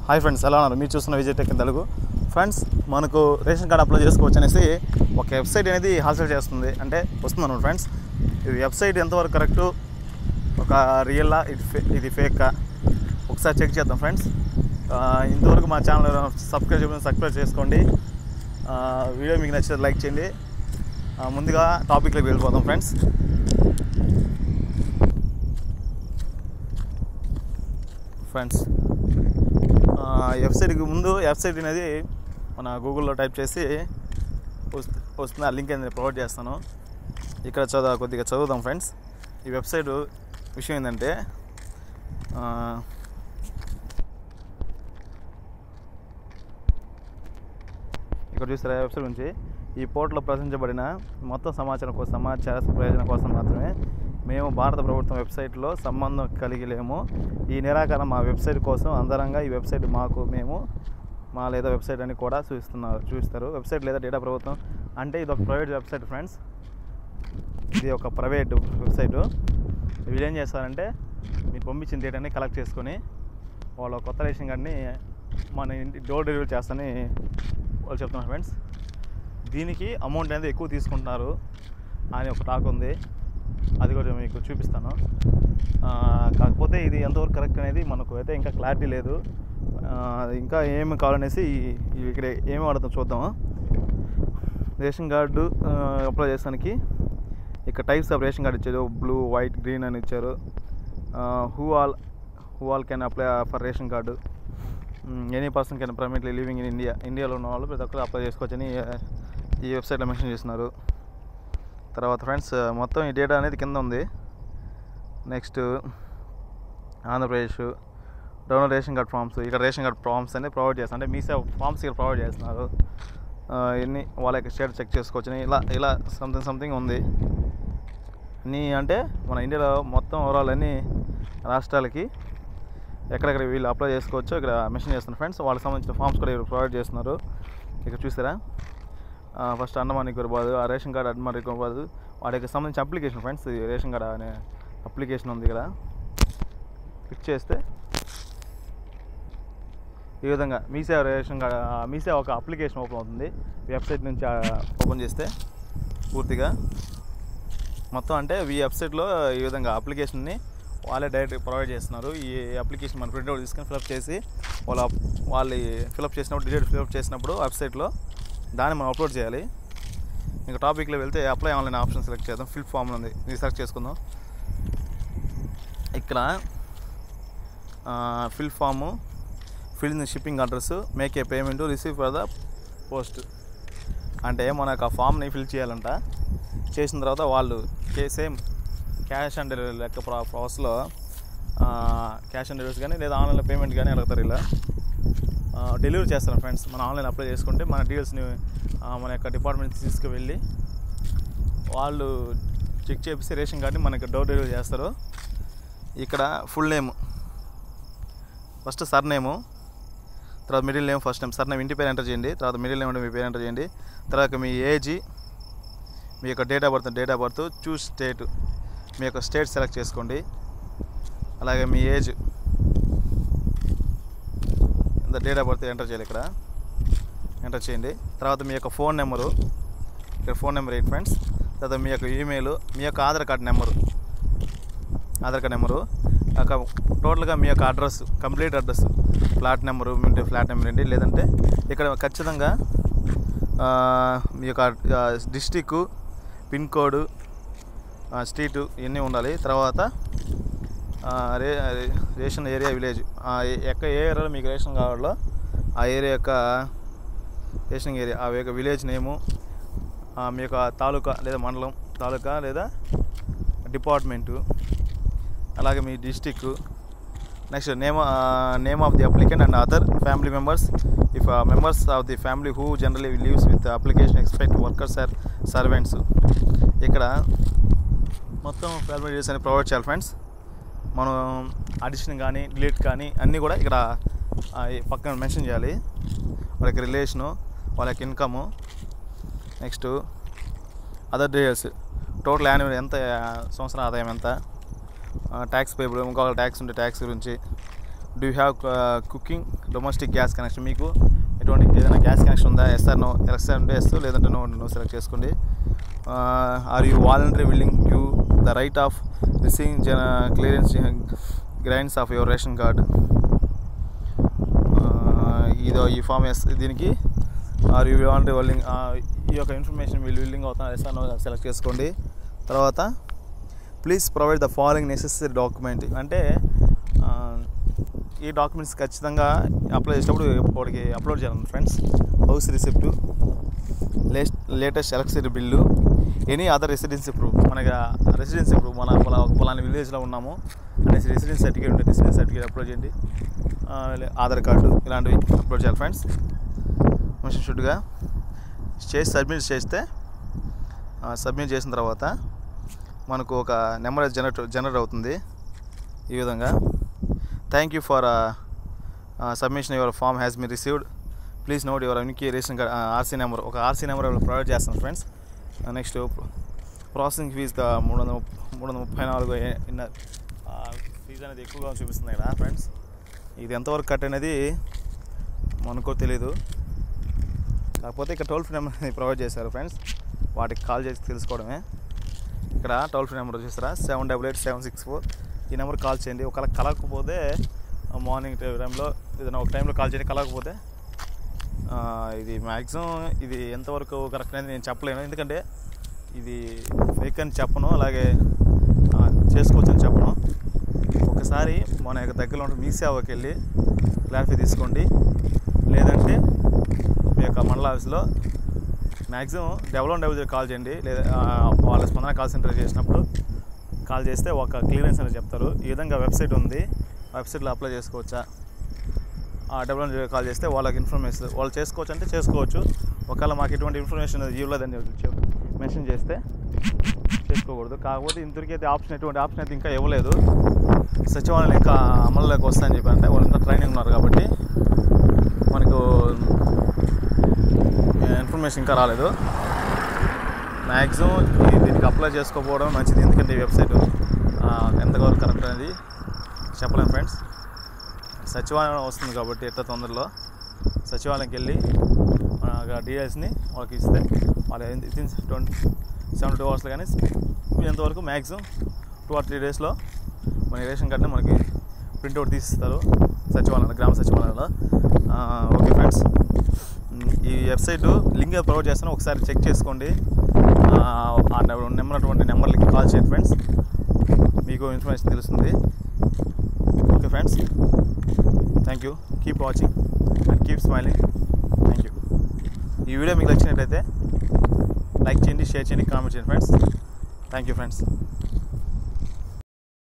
hi friends ఎలా ఉన్నారు మీరు చూస్తున్న Vijay tech in Telugu friends మనకు రేషన్ కార్డ్ అప్లై చేసుకోవచ్చు అనేసి ఒక వెబ్సైట్ అనేది హాస్టల్ చేస్తుంది అంటే వస్తుంది అనమాట ఫ్రెండ్స్ ఈ వెబ్సైట్ ఎంతవరకు కరెక్టు ఒక రియల్లా ఇది ఫే ఇది ఫేకా ఒకసారి చెక్ చేద్దాం ఫ్రెండ్స్ ఆ, ఇంతవరకు మా ఛానల్ సబ్స్క్రైబ్ చేయడం సబ్స్క్రైబ్ చేసుకోండి ఆ, వీడియో మీకు నచ్చితే లైక్ చేయండి ఆ, ముందుగా టాపిక్లోకి వెళ్ళిపోదాం ఫ్రెండ్స్ ఫ్రెండ్స్ వెబ్సైట్కి ముందు వెబ్సైట్ అనేది మన గూగుల్లో టైప్ చేసి వస్తు- వస్తుంది ఆ లింక్ అనేది ప్రొవైడ్ చేస్తాను ఇక్కడ చదువు కొద్దిగా చదువుదాం ఫ్రెండ్స్ ఈ వెబ్సైట్ విషయం ఏంటంటే ఆ, ఇక్కడ చూస్తారా వెబ్సైట్ నుంచి ఈ పోర్టల్లో ప్రశ్నించబడిన మొత్తం సమాచారం కోసం సమాచార ప్రయోజనం కోసం మాత్రమే మేము భారత ప్రభుత్వం వెబ్సైట్లో సంబంధం కలిగి లేము ఈ నిరాకరణ మా వెబ్సైట్ కోసం అందరంగా ఈ వెబ్సైట్ మాకు మేము మా లేదా వెబ్సైట్ అని కూడా చూస్తున్నారు చూస్తారు వెబ్సైట్ లేదా డేటా ప్రభుత్వం అంటే ఇది ఒక ప్రైవేట్ వెబ్సైట్ ఫ్రెండ్స్ ఇది ఒక ప్రైవేట్ వెబ్సైట్ వీళ్ళు ఏం చేస్తారంటే మీరు పంపించిన డేటాని కలెక్ట్ చేసుకొని వాళ్ళ కొత్త రేషన్ కార్డ్ని మన ఇంటి డోర్ డెలివరీ చేస్తానని వాళ్ళు చెప్తున్నారు ఫ్రెండ్స్ దీనికి అమౌంట్ అనేది ఎక్కువ తీసుకుంటున్నారు అని ఒక టాక్ ఉంది అది కూడా మీకు చూపిస్తాను ఆ, కాకపోతే ఇది ఎంతవరకు కరెక్ట్ అనేది మనకు అయితే ఇంకా క్లారిటీ లేదు ఆ, ఇంకా ఏమి కావాలనేసి ఈ- ఈ ఇక్కడ ఏమి వాడతాం చూద్దాము రేషన్ కార్డు ఆ, అప్లై చేసానికి ఇక్కడ టైప్స్ ఆఫ్ రేషన్ కార్డు ఇచ్చారు బ్లూ వైట్ గ్రీన్ అని ఇచ్చారు who all who all can apply for ration card any person can permanently living in India ఇండియాలో ఉన్న వాళ్ళు ప్రతి ఒక్కరు అప్లై చేసుకోవచ్చని ఆ, ఈ వెబ్సైట్లో మెన్షన్ చేస్తున్నారు తర్వాత ఫ్రెండ్స్ మొత్తం ఈ డేటా అనేది కింద ఉంది next Andhra Pradesh download ration card forms ఇక్కడ రేషన్ కార్డ్ ఫామ్స్ అనేది ప్రొవైడ్ చేస్తారు అంటే మీ సేవ ఫామ్స్ ఇక్కడ ప్రొవైడ్ చేస్తున్నారు ఆ, ఎన్ని వాళ్ళ యొక్క స్టేట్ చెక్ చేసుకోవచ్చని ఇలా ఇలా సంథింగ్ సంథింగ్ ఉంది అన్నీ అంటే మన ఇండియాలో మొత్తం ఓవరాల్ అన్ని రాష్ట్రాలకి ఎక్కడెక్కడ వీళ్ళు అప్లై చేసుకోవచ్చో ఇక్కడ మెన్షన్ చేస్తున్నారు ఫ్రెండ్స్ వాళ్ళకి సంబంధించిన ఫామ్స్ కూడా ఇక్కడ ప్రొవైడ్ చేస్తున్నారు ఇక్కడ చూసారా ఫస్ట్ అండమాన్ నికోబాద్ ఆ రేషన్ కార్డ్ అండమాన్ నికోబాద్ వాటికి సంబంధించిన అప్లికేషన్ ఫ్రెండ్స్ ఈ రేషన్ కార్డ్ అనే అప్లికేషన్ ఉంది ఇక్కడ క్లిక్ చేస్తే ఈ విధంగా మీసేవ రేషన్ కార్డ్ మీసేవ ఒక అప్లికేషన్ ఓపెన్ అవుతుంది వెబ్సైట్ నుంచి ఓపెన్ చేస్తే పూర్తిగా మొత్తం అంటే ఈ వెబ్సైట్లో ఈ విధంగా అప్లికేషన్ని వాళ్ళే డైరెక్ట్ ప్రొవైడ్ చేస్తున్నారు ఈ అప్లికేషన్ మన ప్రింట్అవుట్ తీసుకొని ఫిలప్ చేసి వాళ్ళ వాళ్ళు ఫిలప్ చేసినప్పుడు డీటెయిల్స్ ఫిలప్ చేసినప్పుడు వెబ్సైట్లో దాన్ని మనం అప్లోడ్ చేయాలి ఇంకా టాపిక్లో వెళ్తే అప్లై ఆన్లైన్ ఆప్షన్ సెలెక్ట్ చేద్దాం ఫిల్ ఫామ్ ఉంది ఇది సెలెక్ట్ చేసుకుందాం ఇక్కడ fill form fill in shipping address make a payment receive for the post అంటే మనకు ఆ ఫామ్ని ఫిల్ చేయాలంట చేసిన తర్వాత వాళ్ళు సేమ్ క్యాష్ ఆన్ డెలివరీ లెక్క ప్రా ప్రాసెస్లో క్యాష్ ఆన్ డెలివరీస్ కానీ లేదా ఆన్లైన్లో పేమెంట్ కానీ అడుగుతారు ఇలా డెలివరీ చేస్తారు ఫ్రెండ్స్ మనం ఆన్లైన్ అప్లై చేసుకుంటే మన డీటెయిల్స్ని మన యొక్క డిపార్ట్మెంట్ తీసుకువెళ్ళి వాళ్ళు చెక్ చేపిస్తే రేషన్ కార్డ్ని మనకి డోర్ డెలివరీ చేస్తారు ఇక్కడ full name first surname తర్వాత middle name first name surname ఇంటి పేరు ఎంటర్ చేయండి తర్వాత మిడిల్ నేమ్ అంటే మీ పేరు ఎంటర్ చేయండి తర్వాత మీ ఏజ్ మీ యొక్క date of birth date of birth choose state మీ యొక్క స్టేట్ సెలెక్ట్ చేసుకోండి అలాగే మీ ఏజ్ ఇంత డేట్ ఆఫ్ బర్త్ ఎంటర్ చేయాలి ఇక్కడ ఎంటర్ చేయండి తర్వాత మీ యొక్క ఫోన్ నెంబరు ఇక్కడ ఫోన్ నెంబర్ ఏంటి ఫ్రెండ్స్ తర్వాత మీ యొక్క ఈమెయిల్ మీ యొక్క Aadhaar card number Aadhaar card number ఒక టోటల్గా మీ యొక్క address complete address flat number మీ ఫ్లాట్ నెంబర్ ఏంటి లేదంటే ఇక్కడ ఖచ్చితంగా ఆ, మీ యొక్క డిస్టిక్ పిన్ కోడ్ స్ట్రీటు ఇవన్నీ ఉండాలి తర్వాత ఆ, రే రే- రేషన్ ఏరియా విలేజ్ ఆ, ఏ- ఎక్క ఏ ఏరియాలో మీకు రేషన్ కావాలో ఆ ఏరియా యొక్క రేషన్ ఏరియా ఆ యొక్క విలేజ్ నేము ఆ, మీ యొక్క తాలూకా లేదా మండలం తాలూకా లేదా డిపార్ట్మెంటు అలాగే మీ district next name name of the applicant and other family members if members of the family who generally lives with application expect workers or servants ఇక్కడ మొత్తం ఫ్యామిలీ డీటెయిల్స్ అని ప్రొవైడ్ చేయాలి ఫ్రెండ్స్ మనం అడిషన్ కానీ delete కానీ అన్నీ కూడా ఇక్కడ ఆ, ఈ పక్కన మెన్షన్ చేయాలి వాళ్ళ యొక్క రిలేషను వాళ్ళ యొక్క income next other details total annual ఎంత ఆ, సంవత్సరం ఆదాయం ఎంత ట్యాక్స్ పేబుల్ ఇంకొక ట్యాక్స్ ఉంటే ట్యాక్స్ గురించి do have cooking domestic gas connection మీకు ఎటువంటి ఏదైనా గ్యాస్ కనెక్షన్ ఉందా ఎస్ఆర్ నో ఎస్ఆర్ ఉంటే ఎస్ లేదంటే నో నో సెలెక్ట్ చేసుకోండి are you voluntary willing you the right of receiving జన clearance grains of your ration card ఇదో ఈ ఫామ్ ఎస్ దీనికి ఆర్ యూ వాలంటరీ విల్లింగ్ ఈ యొక్క ఇన్ఫర్మేషన్ వీళ్ళు విల్లింగ్ అవుతున్నారు ఎస్ నో సెలెక్ట్ చేసుకోండి తర్వాత please provide the following necessary document అంటే ఆ, ఈ డాక్యుమెంట్స్ ఖచ్చితంగా అప్లై చేసేటప్పుడు ఒకటికి అప్లోడ్ చేయాలి ఫ్రెండ్స్ హౌస్ రిసిప్ట్ లేస్ట్ latest electricity bill any other residency proof మనకి రెసిడెన్సీ ప్రూఫ్ మన పొలా ఒక పలానా విలేజ్లో ఉన్నాము అనేసి రెసిడెన్స్ సర్టిఫికేట్ ఉంటే రెసిడెన్స్ సర్టిఫికేట్ అప్లోడ్ చేయండి ఆ, లే- ఆధార్ కార్డు ఇలాంటివి అప్లోడ్ చేయాలి ఫ్రెండ్స్ మిషన్ షుడ్గా చేసి సబ్మిట్ చేస్తే సబ్మిట్ చేసిన తర్వాత మనకు ఒక నెంబర్ జనరేట్ జనరేట్ అవుతుంది ఈ విధంగా thank you for submission your form has been received please note your unique ration card RC number ఒక ఆర్సీ నెంబర్ ప్రొవైడ్ చేస్తాం ఫ్రెండ్స్ నెక్స్ట్ ప్రాసెసింగ్ ఫీజ్ మూడు వందల ముప్- మూడు వందల ముప్పై నాలుగు ఏ- ఇన్నర్ ఫీజు అనేది ఎక్కువగా చూపిస్తుంది ఇక్కడ ఫ్రెండ్స్ ఇది ఎంతవరకు కట్ అనేది మనకు తెలియదు కాకపోతే ఇక్కడ టోల్ ఫ్రీ నెంబర్ ప్రొవైడ్ చేశారు ఫ్రెండ్స్ వాటికి కాల్ చేసి తెలుసుకోవడమే ఇక్కడ టోల్ ఫ్రీ నెంబర్ చూసారా seven double eight seven six four ఈ నెంబర్ కాల్ చేయండి ఒకవేళ కలగకపోతే మార్నింగ్ టైంలో ఏదైనా ఒక టైంలో కాల్ చేయండి కలగకపోతే ఆ, ఇది మ్యాక్సిమం ఇది ఎంతవరకు కరెక్ట్ అనేది నేను చెప్పలేను ఎందుకంటే ఇది ఫేక్ అని చెప్పను అలాగే ఆ, చేసుకోవచ్చు అని చెప్పను ఒకసారి మన యొక్క దగ్గరలో ఉన్న మీ సేవకి వెళ్ళి క్లారిఫై తీసుకోండి లేదంటే మీ యొక్క మండల ఆఫీస్లో maximum double one double zero call చేయండి లేదా ఆ, వాళ్ళ స్పందన కాల్ సెంటర్ చేసినప్పుడు కాల్ చేస్తే ఒక క్లియరెన్స్ అనేది చెప్తారు ఈ విధంగా వెబ్సైట్ ఉంది వెబ్సైట్లో అప్లై చేసుకోవచ్చా ఆ డబల్ వన్ జీరో కాల్ చేస్తే వాళ్ళకి ఇన్ఫర్మేషన్ వాళ్ళు చేసుకోవచ్చు అంటే చేసుకోవచ్చు ఒకవేళ మాకు ఎటువంటి ఇన్ఫర్మేషన్ ఇవ్వలేదని చెప్పి మెన్షన్ చేస్తే చేసుకోకూడదు కాకపోతే ఇంతవరకు అయితే ఆప్షన్ ఎటువంటి ఆప్షన్ అయితే ఇంకా ఇవ్వలేదు సచివాలయం ఇంకా అమలులోకి వస్తాయని చెప్పి అంటే వాళ్ళు ఇంకా ట్రైనింగ్ ఉన్నారు కాబట్టి మనకు ఇన్ఫర్మేషన్ ఇంకా రాలేదు మ్యాక్సిమం దీనికి అప్లై చేసుకోకపోవడం మంచిది ఎందుకంటే ఈ వెబ్సైట్ ఎంతవరకు కరెక్ట్ అనేది చెప్పలేము ఫ్రెండ్స్ సచివాలయం వస్తుంది కాబట్టి ఎట్ట తొందరలో సచివాలయంకి వెళ్ళి మన డీటెయిల్స్ని వాళ్ళకి ఇస్తే వాళ్ళు వితిన్ ట్వంటీ సెవెన్ టూ అవర్స్లో కానీ ఎంతవరకు మ్యాక్సిమం టూ ఆర్ త్రీ డేస్లో మన రేషన్ కార్డ్ని మనకి ప్రింట్అవుట్ తీసిస్తారు సచివాలయంలో గ్రామ సచివాలయంలో ఆ, ఓకే ఫ్రెండ్స్ ఉమ్, ఈ వెబ్సైట్ లింక్ ప్రొవైడ్ చేస్తాను ఒకసారి చెక్ చేసుకోండి ఆ, ఆ నెంబర్ అటువంటి నెంబర్లకి కాల్ చేయండి ఫ్రెండ్స్ మీకు ఇన్ఫర్మేషన్ తెలుస్తుంది okay friends thank you keep watching and keep smiling thank you ఈ వీడియో మీకు నచ్చినట్లయితే లైక్ చేయండి షేర్ చేయండి కామెంట్ చేయండి ఫ్రెండ్స్ థ్యాంక్ యూ ఫ్రెండ్స్